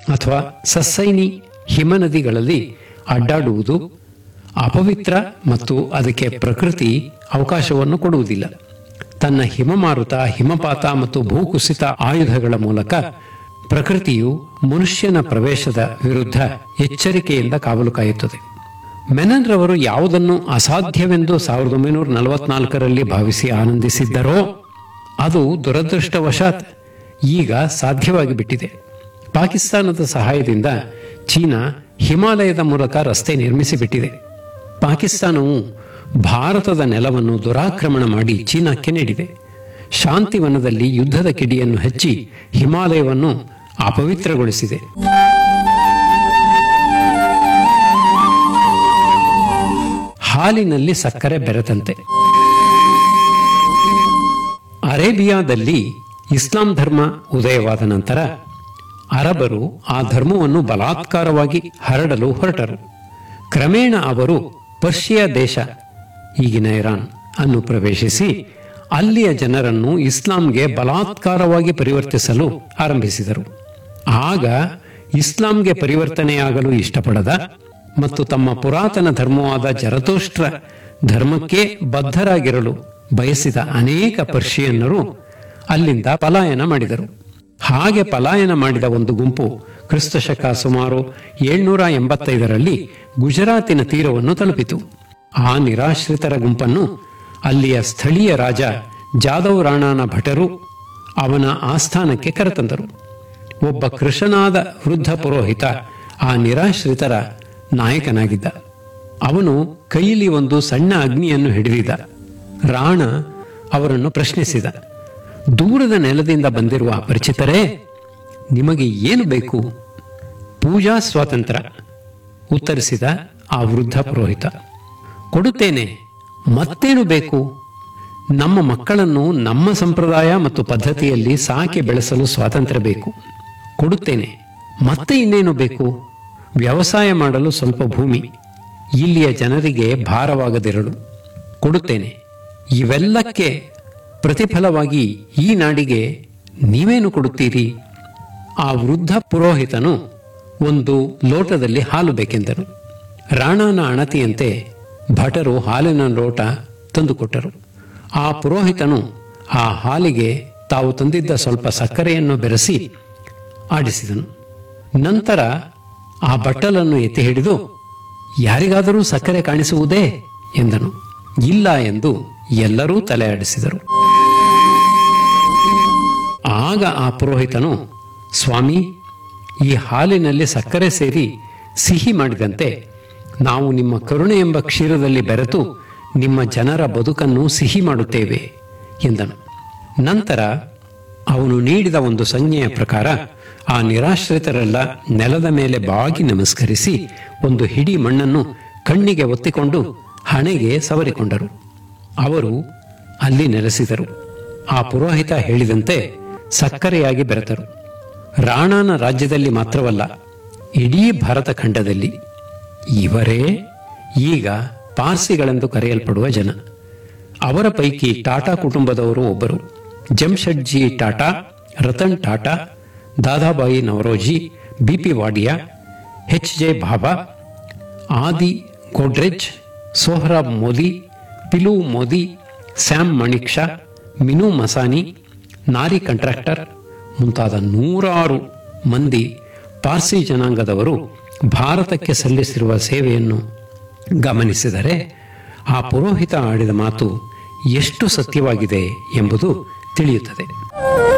ಅಥವಾ ಸಸ್ಸೈನಿ ಹಿಮನದಿಗಳಲ್ಲಿ ಅಡ್ಡಾಡುವುದು ಅಪವಿತ್ರ ಮತ್ತು ಅದಕ್ಕೆ ಪ್ರಕೃತಿ ಅವಕಾಶವನ್ನು ಕೊಡುವುದಿಲ್ಲ ತನ್ನ ಹಿಮಮಾರುತ ಹಿಮಪಾತ ಮತ್ತು ಭೂಕುಸಿತ ಆಯುಧಗಳ ಮೂಲಕ ಪ್ರಕೃತಿಯು ಮನುಷ್ಯನ ಪ್ರವೇಶದ ವಿರುದ್ಧ ಎಚ್ಚರಿಕೆಯಿಂದ ಕಾವಲು ಕಾಯುತ್ತದೆ ಮೆನನ್ ರವರು ಯಾವುದನ್ನು ಅಸಾಧ್ಯವೆಂದು ಸಾವಿರದ ಒಂಬೈನೂರ ನಲವತ್ನಾಲ್ಕರಲ್ಲಿ ಭಾವಿಸಿ ಆನಂದಿಸಿದ್ದರೋ ಅದು ದುರದೃಷ್ಟವಶಾತ್ ಈಗ ಸಾಧ್ಯವಾಗಿ ಬಿಟ್ಟಿದೆ ಪಾಕಿಸ್ತಾನದ ಸಹಾಯದಿಂದ ಚೀನಾ ಹಿಮಾಲಯದ ಮೂಲಕ ರಸ್ತೆ ನಿರ್ಮಿಸಿಬಿಟ್ಟಿದೆ ಪಾಕಿಸ್ತಾನವು ಭಾರತದ ನೆಲವನ್ನು ದುರಾಕ್ರಮಣ ಮಾಡಿ ಚೀನಾಕ್ಕೆ ನೀಡಿದೆ ಶಾಂತಿವನದಲ್ಲಿ ಯುದ್ಧದ ಕಿಡಿಯನ್ನು ಹಚ್ಚಿ ಹಿಮಾಲಯವನ್ನು ಅಪವಿತ್ರಗೊಳಿಸಿದೆ ಹಾಲಿನಲ್ಲಿ ಸಕ್ಕರೆ ಬೆರೆತಂತೆ ಅರೇಬಿಯಾದಲ್ಲಿ ಇಸ್ಲಾಂ ಧರ್ಮ ಉದಯವಾದ ನಂತರ ಅರಬರು ಆ ಧರ್ಮವನ್ನು ಬಲಾತ್ಕಾರವಾಗಿ ಹರಡಲು ಹೊರಟರು ಕ್ರಮೇಣ ಅವರು ಪರ್ಷಿಯಾ ದೇಶ ಈಗಿನ ಇರಾನ್ ಅನ್ನು ಪ್ರವೇಶಿಸಿ ಅಲ್ಲಿಯ ಜನರನ್ನು ಇಸ್ಲಾಂಗೆ ಬಲಾತ್ಕಾರವಾಗಿ ಪರಿವರ್ತಿಸಲು ಆರಂಭಿಸಿದರು ಆಗ ಇಸ್ಲಾಂಗೆ ಪರಿವರ್ತನೆಯಾಗಲು ಇಷ್ಟಪಡದ ಮತ್ತು ತಮ್ಮ ಪುರಾತನ ಧರ್ಮವಾದ ಜರತೋಷ್ಟ್ರ ಧರ್ಮಕ್ಕೆ ಬದ್ಧರಾಗಿರಲು ಬಯಸಿದ ಅನೇಕ ಪರ್ಷಿಯನ್ನರು ಅಲ್ಲಿಂದ ಪಲಾಯನ ಮಾಡಿದರು ಹಾಗೆ ಪಲಾಯನ ಮಾಡಿದ ಒಂದು ಗುಂಪು ಕ್ರಿಸ್ತಶಕ ಸುಮಾರು ಏಳ್ನೂರ ಎಂಬತ್ತೈದರಲ್ಲಿ ಗುಜರಾತಿನ ತೀರವನ್ನು ತಲುಪಿತು ಆ ನಿರಾಶ್ರಿತರ ಗುಂಪನ್ನು ಅಲ್ಲಿಯ ಸ್ಥಳೀಯ ರಾಜ ಜಾದವ್ ರಾಣಾನ ಭಟರು ಅವನ ಆಸ್ಥಾನಕ್ಕೆ ಕರೆತಂದರು ಒಬ್ಬ ಕೃಷನಾದ ವೃದ್ಧ ಪುರೋಹಿತ ಆ ನಿರಾಶ್ರಿತರ ನಾಯಕನಾಗಿದ್ದ ಅವನು ಕೈಯಲ್ಲಿ ಒಂದು ಸಣ್ಣ ಅಗ್ನಿಯನ್ನು ಹಿಡಿದಿದ್ದ ರಾಣ ಅವರನ್ನು ಪ್ರಶ್ನಿಸಿದ ದೂರದ ನೆಲದಿಂದ ಬಂದಿರುವ ಪರಿಚಿತರೇ ನಿಮಗೆ ಏನು ಬೇಕು ಪೂಜಾ ಸ್ವಾತಂತ್ರ್ಯ ಉತ್ತರಿಸಿದ ಆ ವೃದ್ಧ ಪುರೋಹಿತ ಕೊಡುತ್ತೇನೆ ಮತ್ತೇನು ಬೇಕು ನಮ್ಮ ಮಕ್ಕಳನ್ನು ನಮ್ಮ ಸಂಪ್ರದಾಯ ಮತ್ತು ಪದ್ಧತಿಯಲ್ಲಿ ಸಾಕಿ ಬೆಳೆಸಲು ಸ್ವಾತಂತ್ರ್ಯ ಬೇಕು ಕೊಡುತ್ತೇನೆ ಮತ್ತೆ ಇನ್ನೇನು ಬೇಕು ವ್ಯವಸಾಯ ಮಾಡಲು ಸ್ವಲ್ಪ ಭೂಮಿ ಇಲ್ಲಿಯ ಜನರಿಗೆ ಭಾರವಾಗದಿರಲು ಕೊಡುತ್ತೇನೆ ಇವೆಲ್ಲಕ್ಕೆ ಪ್ರತಿಫಲವಾಗಿ ಈ ನಾಡಿಗೆ ನೀವೇನು ಕೊಡುತ್ತೀರಿ ಆ ವೃದ್ಧ ಪುರೋಹಿತನು ಒಂದು ಲೋಟದಲ್ಲಿ ಹಾಲು ಬೇಕೆಂದನು ರಾಣಾನ ಅಣತಿಯಂತೆ ಭಟರು ಹಾಲಿನ ಲೋಟ ತಂದುಕೊಟ್ಟರು ಆ ಪುರೋಹಿತನು ಆ ಹಾಲಿಗೆ ತಾವು ತಂದಿದ್ದ ಸ್ವಲ್ಪ ಸಕ್ಕರೆಯನ್ನು ಬೆರೆಸಿ ಆಡಿಸಿದನು ನಂತರ ಆ ಬಟ್ಟಲನ್ನು ಎತ್ತಿ ಹಿಡಿದು ಯಾರಿಗಾದರೂ ಸಕ್ಕರೆ ಕಾಣಿಸುವುದೇ ಎಂದನು ಇಲ್ಲ ಎಂದು ಎಲ್ಲರೂ ತಲೆ ಆಡಿಸಿದರು ಆಗ ಆ ಪುರೋಹಿತನು ಸ್ವಾಮಿ ಈ ಹಾಲಿನಲ್ಲಿ ಸಕ್ಕರೆ ಸೇರಿ ಸಿಹಿ ಮಾಡಿದಂತೆ ನಾವು ನಿಮ್ಮ ಕರುಣೆ ಎಂಬ ಕ್ಷೀರದಲ್ಲಿ ಬೆರೆತು ನಿಮ್ಮ ಜನರ ಬದುಕನ್ನು ಸಿಹಿ ಮಾಡುತ್ತೇವೆ ಎಂದನು ನಂತರ ಅವನು ನೀಡಿದ ಒಂದು ಸಂಜ್ಞೆಯ ಪ್ರಕಾರ ಆ ನಿರಾಶ್ರಿತರೆಲ್ಲ ನೆಲದ ಮೇಲೆ ಬಾಗಿ ನಮಸ್ಕರಿಸಿ ಒಂದು ಹಿಡಿ ಮಣ್ಣನ್ನು ಕಣ್ಣಿಗೆ ಒತ್ತಿಕೊಂಡು ಹಣೆಗೆ ಸವರಿಕೊಂಡರು ಅವರು ಅಲ್ಲಿ ನೆಲೆಸಿದರು ಆ ಪುರೋಹಿತ ಹೇಳಿದಂತೆ ಸಕ್ಕರೆಯಾಗಿ ಬೆರೆತರು ರಾಣಾನ ರಾಜ್ಯದಲ್ಲಿ ಮಾತ್ರವಲ್ಲ ಇಡೀ ಭರತ ಖಂಡದಲ್ಲಿ ಇವರೇ ಈಗ ಪಾರ್ಸಿಗಳೆಂದು ಕರೆಯಲ್ಪಡುವ ಜನ ಅವರ ಪೈಕಿ ಟಾಟಾ ಕುಟುಂಬದವರು ಒಬ್ಬರು Jamsetji Tata Ratan Tata Dadabhai Naoroji B P Wadia H J Bhabha Adi Godrej Sohrab Mody Piloo Mody Sam Manekshaw Minoo Masani Nari Contractor ಮುಂತಾದ ನೂರಾರು ಮಂದಿ ಪಾರ್ಸಿ ಜನಾಂಗದವರು ಭಾರತಕ್ಕೆ ಸಲ್ಲಿಸಿರುವ ಸೇವೆಯನ್ನು ಗಮನಿಸಿದರೆ ಆ ಪುರೋಹಿತ ಆಡಿದ ಮಾತು ಎಷ್ಟು ಸತ್ಯವಾಗಿದೆ ಎಂಬುದು ತಿಳಿಯುತ್ತದೆ